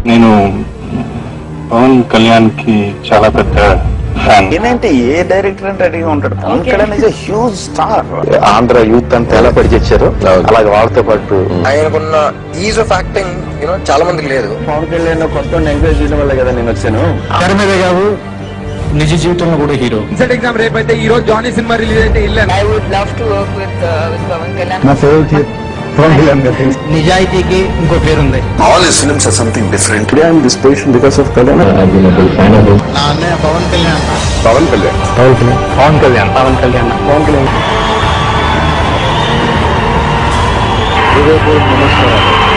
నేను పవన్ కళ్యాణ్ కి చాలా పెద్ద ఫ్యాన్ ఏంటంటే ఏ డైరెక్టర్ అంటే రెడీగా ఉంటాడు Pawan Kalyan is huge star Andhra youth అంతా ఎలా పడిచేచ్చారు అలాగే వాళ్ళతో పాటు ఆయనకున్న ఈజ్ ఆఫ్ యాక్టింగ్ యూనో చాలా మందికి లేదు పవన్ కళ్యాణ్ కొత్త ఎంకరేజ్ చేయడం వల్ల కదా నేను వచ్చాను తెర మీదే కాదు నిజ జీవితంలో కూడా హీరో ఇన్సెట్ ఎగ్జామ్ రేపు అయితే ఈ రోజు జానీ సినిమా రిలీజ్ అయితే వెళ్ళాను I would love to work with uh, with Pavan Kalyan. నా ఫేవరెట్ పవన్ కళ్యాణ్ గారు నిజాయితీకి ఇంకో పేరుంది all his films are something different today I'm this position because of Kalyan నా అన్నయ్య పవన్ కళ్యాణ్ పవన్ కళ్యాణ్ పవన్ కళ్యాణ్ పవన్ కళ్యాణ్ పవన్ కళ్యాణ్ పవన్ కళ్యాణ్ హృదయపూర్వక నమస్కారాలు